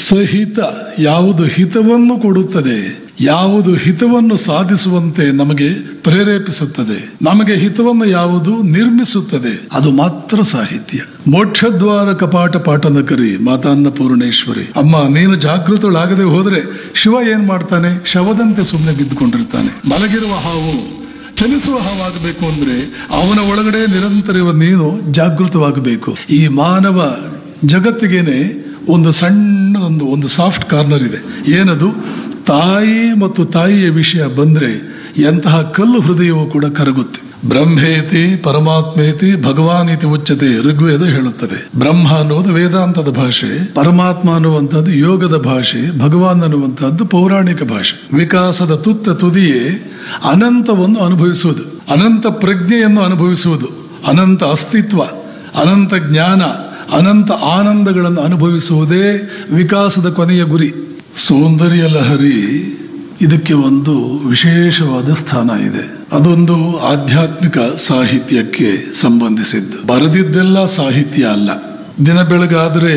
ಸಹಿತ ಯಾವುದು ಹಿತವನ್ನು ಕೊಡುತ್ತದೆ ಯಾವುದು ಹಿತವನ್ನು ಸಾಧಿಸುವಂತೆ ನಮಗೆ ಪ್ರೇರೇಪಿಸುತ್ತದೆ ನಮಗೆ ಹಿತವನ್ನು ಯಾವುದು ನಿರ್ಮಿಸುತ್ತದೆ ಅದು ಮಾತ್ರ ಸಾಹಿತ್ಯ ಮೋಕ್ಷದ್ವಾರ ಕಪಾಟ ಪಾಠನ ಕರಿ ಮಾತಾನ್ನ ಪೂರ್ಣೇಶ್ವರಿ ಅಮ್ಮ ನೀನು ಜಾಗೃತಳಾಗದೆ ಹೋದ್ರೆ ಶಿವ ಏನ್ ಮಾಡ್ತಾನೆ ಶವದಂತೆ ಸುಮ್ಮನೆ ಬಿದ್ದುಕೊಂಡಿರ್ತಾನೆ ಮಲಗಿರುವ ಹಾವು ಚಲಿಸುವ ಹಾವಾಗಬೇಕು ಅಂದ್ರೆ ಅವನ ಒಳಗಡೆ ನಿರಂತರ ಇರುವ ನೀನು ಜಾಗೃತವಾಗಬೇಕು ಈ ಮಾನವ ಜಗತ್ತಿಗೇನೆ ಒಂದು ಸಣ್ಣ ಒಂದು ಒಂದು ಸಾಫ್ಟ್ ಕಾರ್ನರ್ ಇದೆ ಏನದು ತಾಯಿ ಮತ್ತು ತಾಯಿಯ ವಿಷಯ ಬಂದ್ರೆ ಎಂತಹ ಕಲ್ಲು ಹೃದಯವೂ ಕೂಡ ಕರಗುತ್ತೆ ಬ್ರಹ್ಮೇತಿ ಪರಮಾತ್ಮೇತಿ ಭಗವಾನ್ ಇತಿ ಉಚ್ಚತೆ ಋಗ್ವೇದ ಹೇಳುತ್ತದೆ ಬ್ರಹ್ಮ ಅನ್ನೋದು ವೇದಾಂತದ ಭಾಷೆ ಪರಮಾತ್ಮ ಅನ್ನುವಂಥದ್ದು ಯೋಗದ ಭಾಷೆ ಭಗವಾನ್ ಅನ್ನುವಂಥದ್ದು ಪೌರಾಣಿಕ ಭಾಷೆ ವಿಕಾಸದ ತುತ್ತ ತುದಿಯೇ ಅನಂತವನ್ನು ಅನುಭವಿಸುವುದು ಅನಂತ ಪ್ರಜ್ಞೆಯನ್ನು ಅನುಭವಿಸುವುದು ಅನಂತ ಅಸ್ತಿತ್ವ ಅನಂತ ಜ್ಞಾನ ಅನಂತ ಆನಂದಗಳನ್ನು ಅನುಭವಿಸುವುದೇ ವಿಕಾಸದ ಕೊನೆಯ ಗುರಿ ಸೌಂದರ್ಯ ಲಹರಿ ಇದಕ್ಕೆ ಒಂದು ವಿಶೇಷವಾದ ಸ್ಥಾನ ಇದೆ ಅದೊಂದು ಆಧ್ಯಾತ್ಮಿಕ ಸಾಹಿತ್ಯಕ್ಕೆ ಸಂಬಂಧಿಸಿದ್ದು ಬರೆದಿದ್ದೆಲ್ಲ ಸಾಹಿತ್ಯ ಅಲ್ಲ ದಿನ ಬೆಳಗಾದರೆ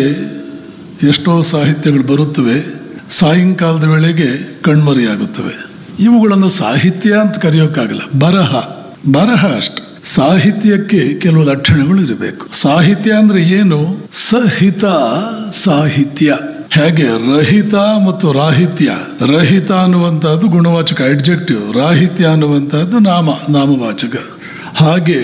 ಎಷ್ಟೋ ಸಾಹಿತ್ಯಗಳು ಬರುತ್ತವೆ ಸಾಯಂಕಾಲದ ವೇಳೆಗೆ ಕಣ್ಮರೆಯಾಗುತ್ತವೆ ಇವುಗಳನ್ನು ಸಾಹಿತ್ಯ ಅಂತ ಕರೆಯೋಕ್ಕಾಗಲ್ಲ ಬರಹ ಬರಹ ಅಷ್ಟೆ ಸಾಹಿತ್ಯಕ್ಕೆ ಕೆಲವು ಲಕ್ಷಣಗಳು ಇರಬೇಕು ಸಾಹಿತ್ಯ ಅಂದ್ರೆ ಏನು ಸಹಿತ ಸಾಹಿತ್ಯ ಹೇಗೆ ರಹಿತ ಮತ್ತು ರಾಹಿತ್ಯ ರಹಿತ ಅನ್ನುವಂಥದ್ದು ಗುಣವಾಚಕ ಅಡ್ಜೆಕ್ಟಿವ್ ರಾಹಿತ್ಯ ಅನ್ನುವಂಥದ್ದು ನಾಮ ನಾಮವಾಚಕ ಹಾಗೆ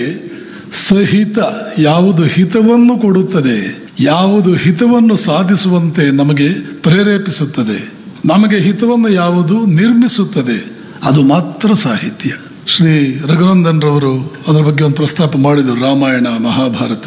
ಸಹಿತ ಯಾವುದು ಹಿತವನ್ನು ಕೊಡುತ್ತದೆ ಯಾವುದು ಹಿತವನ್ನು ಸಾಧಿಸುವಂತೆ ನಮಗೆ ಪ್ರೇರೇಪಿಸುತ್ತದೆ ನಮಗೆ ಹಿತವನ್ನು ಯಾವುದು ನಿರ್ಮಿಸುತ್ತದೆ ಅದು ಮಾತ್ರ ಸಾಹಿತ್ಯ ಶ್ರೀ ರಘುನಂದನ್ ರವರು ಅದರ ಬಗ್ಗೆ ಒಂದು ಪ್ರಸ್ತಾಪ ಮಾಡಿದರು ರಾಮಾಯಣ ಮಹಾಭಾರತ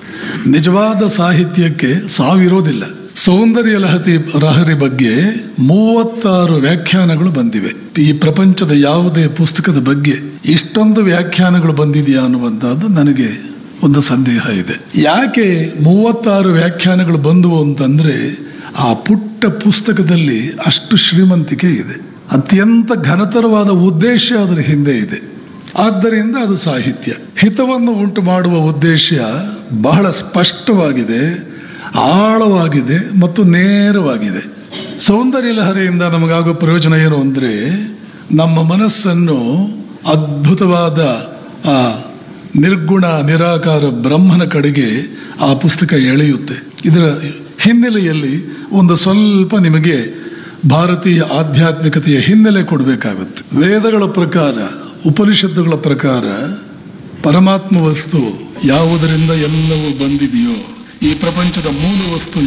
ನಿಜವಾದ ಸಾಹಿತ್ಯಕ್ಕೆ ಸಾವಿರೋದಿಲ್ಲ ಸೌಂದರ್ಯ ಲಹತಿ ಲಹರಿ ಬಗ್ಗೆ ಮೂವತ್ತಾರು ವ್ಯಾಖ್ಯಾನಗಳು ಬಂದಿವೆ ಈ ಪ್ರಪಂಚದ ಯಾವುದೇ ಪುಸ್ತಕದ ಬಗ್ಗೆ ಇಷ್ಟೊಂದು ವ್ಯಾಖ್ಯಾನಗಳು ಬಂದಿದೆಯಾ ಅನ್ನುವಂಥದ್ದು ನನಗೆ ಒಂದು ಸಂದೇಹ ಇದೆ ಯಾಕೆ ಮೂವತ್ತಾರು ವ್ಯಾಖ್ಯಾನಗಳು ಬಂದವು ಅಂತಂದ್ರೆ ಆ ಪುಟ್ಟ ಪುಸ್ತಕದಲ್ಲಿ ಅಷ್ಟು ಶ್ರೀಮಂತಿಕೆ ಇದೆ ಅತ್ಯಂತ ಘನತರವಾದ ಉದ್ದೇಶ ಅದರ ಹಿಂದೆ ಇದೆ ಆದ್ದರಿಂದ ಅದು ಸಾಹಿತ್ಯ ಹಿತವನ್ನು ಉಂಟು ಮಾಡುವ ಉದ್ದೇಶ ಬಹಳ ಸ್ಪಷ್ಟವಾಗಿದೆ ಆಳವಾಗಿದೆ ಮತ್ತು ನೇರವಾಗಿದೆ ಸೌಂದರ್ಯ ಲಹರಿಯಿಂದ ನಮಗಾಗೋ ಪ್ರಯೋಜನ ಏನು ಅಂದರೆ ನಮ್ಮ ಮನಸ್ಸನ್ನು ಅದ್ಭುತವಾದ ಆ ನಿರ್ಗುಣ ನಿರಾಕಾರ ಬ್ರಹ್ಮನ ಕಡೆಗೆ ಆ ಪುಸ್ತಕ ಎಳೆಯುತ್ತೆ ಇದರ ಹಿನ್ನೆಲೆಯಲ್ಲಿ ಒಂದು ಸ್ವಲ್ಪ ನಿಮಗೆ ಭಾರತೀಯ ಆಧ್ಯಾತ್ಮಿಕತೆಯ ಹಿನ್ನೆಲೆ ಕೊಡಬೇಕಾಗುತ್ತೆ ವೇದಗಳ ಪ್ರಕಾರ ಉಪನಿಷತ್ತುಗಳ ಪ್ರಕಾರ ಪರಮಾತ್ಮ ವಸ್ತು ಯಾವುದರಿಂದ ಎಲ್ಲವೂ ಬಂದಿದೆಯೋ ಈ ಪ್ರಪಂಚದ ಮೂಲ ವಸ್ತು